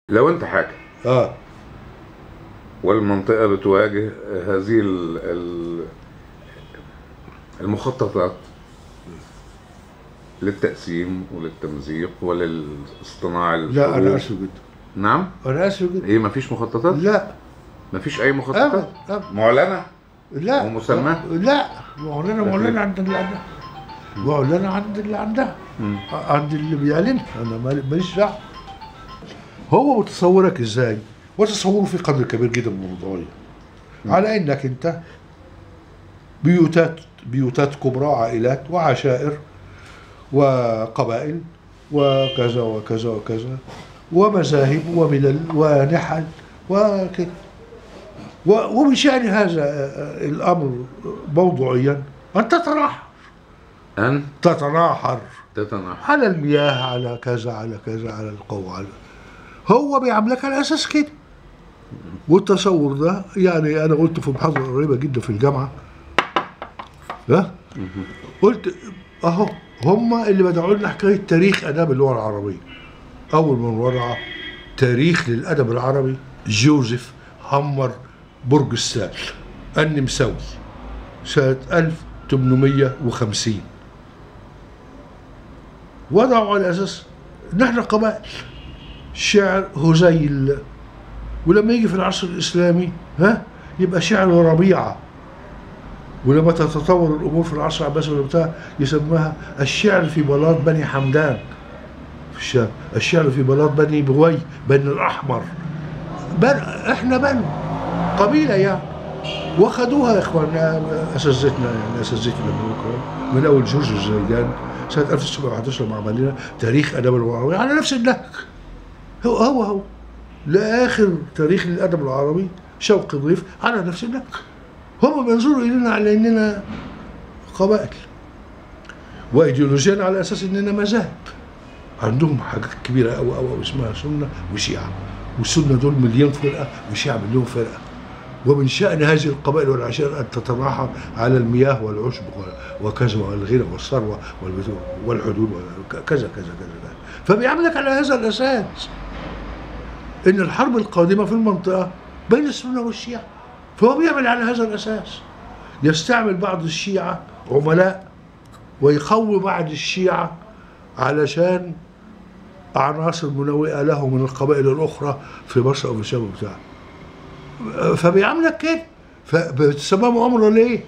لو انت حاكم اه والمنطقة بتواجه هذه ال- ال- المخططات للتقسيم وللتمزيق وللاصطناع لا انا الحروب. اسف جدا نعم انا اسف جدا ايه مفيش مخططات لا مفيش اي ابدا مخططات ابدا معلنة لا ومسماه؟ لا معلنه معلنه عند اللي عندها معلنه عند اللي عندها مم. عند اللي بيعلنها انا مال- ماليش دعوه هو متصورك ازاي وتصوره في قدر كبير جدا من الوضعيه على انك انت بيوتات بيوتات كبرى عائلات وعشائر وقبائل وكذا وكذا وكذا ومذاهب وملل ونحل وكده و- ومن شأن هذا آه، الأمر موضوعيا أن تتناحر ان تتناحر تتناحر على المياه على كذا على كذا على القوة على هو بيعاملك على أساس كده والتصور ده يعني أنا قلت في محاضرة قريبة جدا في الجامعة ها قلت أهو هم اللي بدعوا لنا حكاية تاريخ آداب اللغة العربية أول من وضع تاريخ للأدب العربي جوزيف همر برجستال النمساوي سنة 1850 وضعوا على اساس ان احنا قبائل شعر هزيل ولما يجي في العصر الاسلامي ها يبقى شعر ربيعه ولما تتطور الامور في العصر العباسي ولا بتاع يسموها الشعر في بلاط بني حمدان في الشام الشعر في بلاط بني بوي بني الاحمر بن احنا بنو قبيله يعني واخدوها يا اخواننا اساتذتنا يعني اساتذتنا من الكرام من اول جورج الزيدان سنه 1911 لما عمل لنا تاريخ ادب اللغه العربيه على نفس النهج هو هو هو لاخر تاريخ للادب العربي شوقي ضيف على نفس النهج هم بينظروا الينا على اننا قبائل وايديولوجيا على اساس اننا مذاهب عندهم حاجات كبيره قوي قوي قوي اسمها سنه وشيعه والسنه دول مليون فرقه والشيعه مليون فرقه ومن شأن هذه القبائل والعشائر أن تتراحى على المياه والعشب وكذا والغنى والثروة والبتو- والحدود وكذا كذا كذا كذا فبيعاملك على هذا الأساس إن الحرب القادمة في المنطقة بين السنة والشيعة فهو بيعمل على هذا الأساس يستعمل بعض الشيعة عملاء ويقوي بعض الشيعة علشان عناصر منوئة له من القبائل الأخرى في مصر أو في الشام وبتاع فبيعاملك كده فبتسمى مؤامرة ليه؟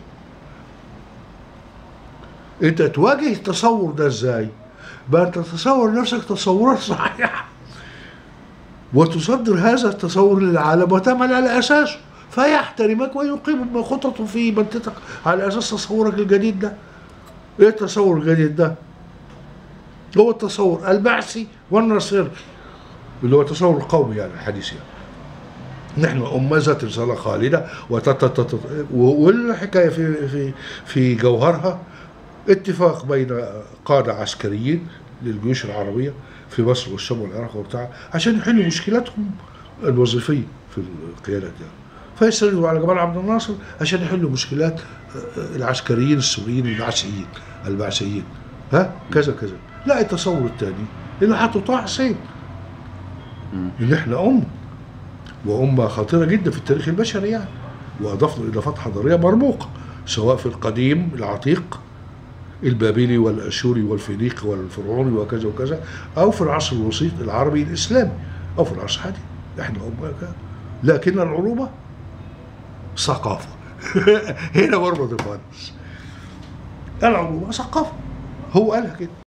انت تواجه التصور ده ازاي؟ بقى انت تتصور نفسك تصورات صحيحة وتصدر هذا التصور للعالم وتعمل على اساسه فيحترمك ويقيم خططه في منطقتك على اساس تصورك الجديد ده ايه التصور الجديد ده؟ هو التصور البعثي والنصيري اللي هو التصور القومي يعني الحديث يعني نحن أمة ذات رسالة خالدة وتتتت والحكاية في في في جوهرها اتفاق بين قادة عسكريين للجيوش العربية في مصر والشام والعراق وبتاع عشان يحلوا مشكلاتهم الوظيفية في القيادات يعني فيستندوا على جمال عبد الناصر عشان يحلوا مشكلات العسكريين السوريين البعثيين البعثيين ها كذا كذا لا التصور الثاني اللي حطوا طه حسين ان احنا امه وأمة خطيرة جدا في التاريخ البشري يعني وأضفنا إضافات حضارية مرموقة سواء في القديم العتيق البابلي والأشوري والفينيقي والفرعوني وكذا وكذا أو في العصر الوسيط العربي الإسلامي أو في العصر الحديث إحنا أمة كده. لكن العروبة ثقافة هنا مربط الفرس العروبة ثقافة هو قالها كده